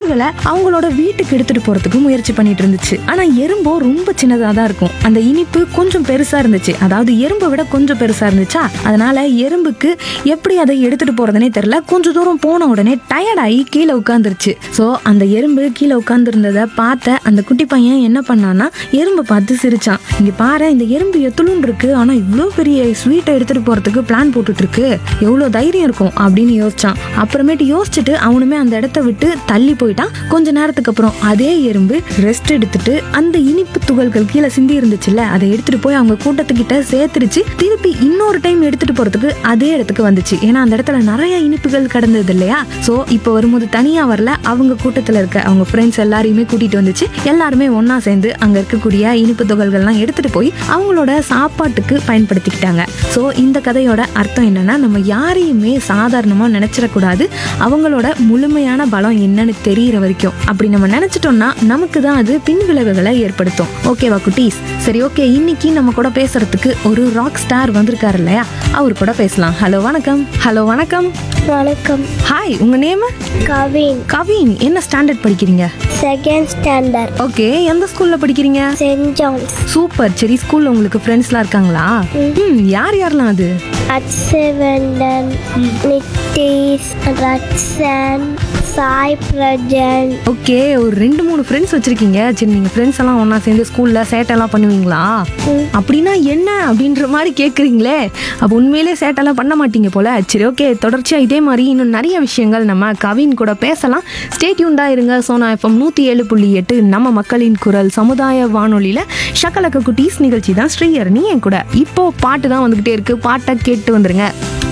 எறும்புகளை அவங்களோட வீட்டுக்கு எடுத்துட்டு போறதுக்கு முயற்சி பண்ணிட்டு இருந்துச்சு ஆனா எறும்போ ரொம்ப சின்னதா தான் இருக்கும் அந்த இனிப்பு கொஞ்சம் பெருசா இருந்துச்சு அதாவது எறும்பை விட கொஞ்சம் பெருசா இருந்துச்சா அதனால எறும்புக்கு எப்படி அதை எடுத்துட்டு போறதுனே தெரியல கொஞ்ச தூரம் போன உடனே டயர்டாகி கீழே உட்காந்துருச்சு ஸோ அந்த எறும்பு கீழே உட்காந்துருந்ததை பார்த்த அந்த குட்டி பையன் என்ன பண்ணான்னா எறும்பை பார்த்து சிரிச்சான் இங்க பாரு இந்த எறும்பு எத்துளுன்னு இருக்கு ஆனா இவ்வளோ பெரிய ஸ்வீட்டை எடுத்துட்டு போறதுக்கு பிளான் போட்டுட்டு இருக்கு எவ்வளோ தைரியம் இருக்கும் அப்படின்னு யோசிச்சான் அப்புறமேட்டு யோசிச்சுட்டு அவனுமே அந்த இடத்த விட்டு தள்ளி போயிட்டான் கொஞ்ச நேரத்துக்கு அப்புறம் அதே எறும்பு ரெஸ்ட் எடுத்துட்டு அந்த இனிப்பு துகள்கள் கீழே சிந்தி இருந்துச்சுல்ல அதை எடுத்துட்டு போய் அவங்க கூட்டத்துக்கிட்ட சேர்த்துருச்சு திருப்பி இன்னொரு டைம் எடுத்துட்டு போறதுக்கு அதே இடத்துக்கு வந்துச்சு ஏன்னா அந்த இடத்துல நிறைய இனிப்புகள் கடந்தது இல்லையா சோ இப்போ வரும்போது தனியா வரல அவங்க கூட்டத்துல இருக்க அவங்க ஃப்ரெண்ட்ஸ் எல்லாரையுமே கூட்டிட்டு வந்துச்சு எல்லாருமே ஒண்ணா சேர்ந்து அங்க இருக்கக்கூடிய இனிப்பு துகள்கள்லாம் எடுத்துட்டு போய் அவங்களோட சாப்பாட்டுக்கு பயன்படுத்திக்கிட்டாங்க சோ இந்த கதையோட அர்த்தம் என்னன்னா நம்ம யாரையுமே சாதாரணமா நினைச்சிடக்கூடாது அவங்களோட முழுமையான பலம் என்னன்னு தெரியற வரைக்கும் அப்படி நம்ம நினைச்சிட்டோம்னா நமக்கு தான் அது பின் விளைவுகளை ஏற்படுத்தும் ஓகேவா குட்டீஸ் சரி ஓகே இன்னைக்கு நம்ம கூட பேசுறதுக்கு ஒரு ராக் ஸ்டார் வந்திருக்காரு இல்லையா அவர் கூட பேசலாம் ஹலோ வணக்கம் ஹலோ வணக்கம் வணக்கம் ஹாய் உங்க நேம் கவின் கவின் என்ன ஸ்டாண்டர்ட் படிக்கிறீங்க செகண்ட் ஸ்டாண்டர்ட் ஓகே எந்த ஸ்கூல்ல படிக்கிறீங்க சென்ட் ஜான்ஸ் சூப்பர் சரி ஸ்கூல்ல உங்களுக்கு ஃப்ரெண்ட்ஸ்லாம் இருக்காங்களா ம் யார் யாரெல்லாம் அது அச்சவண்டன் நித்தீஷ் ரக்ஷன் சாய் பிரஜன் ஓகே ஒரு ரெண்டு மூணு ஃப்ரெண்ட்ஸ் வச்சிருக்கீங்க சரி நீங்க ஃப்ரெண்ட்ஸ் எல்லாம் ஒண்ணா சேர்ந்து ஸ்கூல்ல சேட்டைலாம் பண்ணுவீங்களா அப்படின்னா என்ன அப்படின்ற மாதிரி கேக்குறீங்களே அப்போ உண்மையிலே சேட்டைலாம் பண்ண மாட்டீங்க போல சரி ஓகே தொடர்ச்சியா இதே மாதிரி இன்னும் நிறைய விஷயங்கள் நம்ம கவின் கூட பேசலாம் ஸ்டேட்யூண்டா இருங்க சோனா எஃப்எம் நூத்தி ஏழு புள்ளி எட்டு நம்ம மக்களின் குரல் சமுதாய வானொலியில ஷக்கலக்க குட்டீஸ் நிகழ்ச்சி தான் ஸ்ரீயரணி என் கூட இப்போ பாட்டு தான் வந்துகிட்டே இருக்கு பாட்டை கேட்டு வந்துருங்க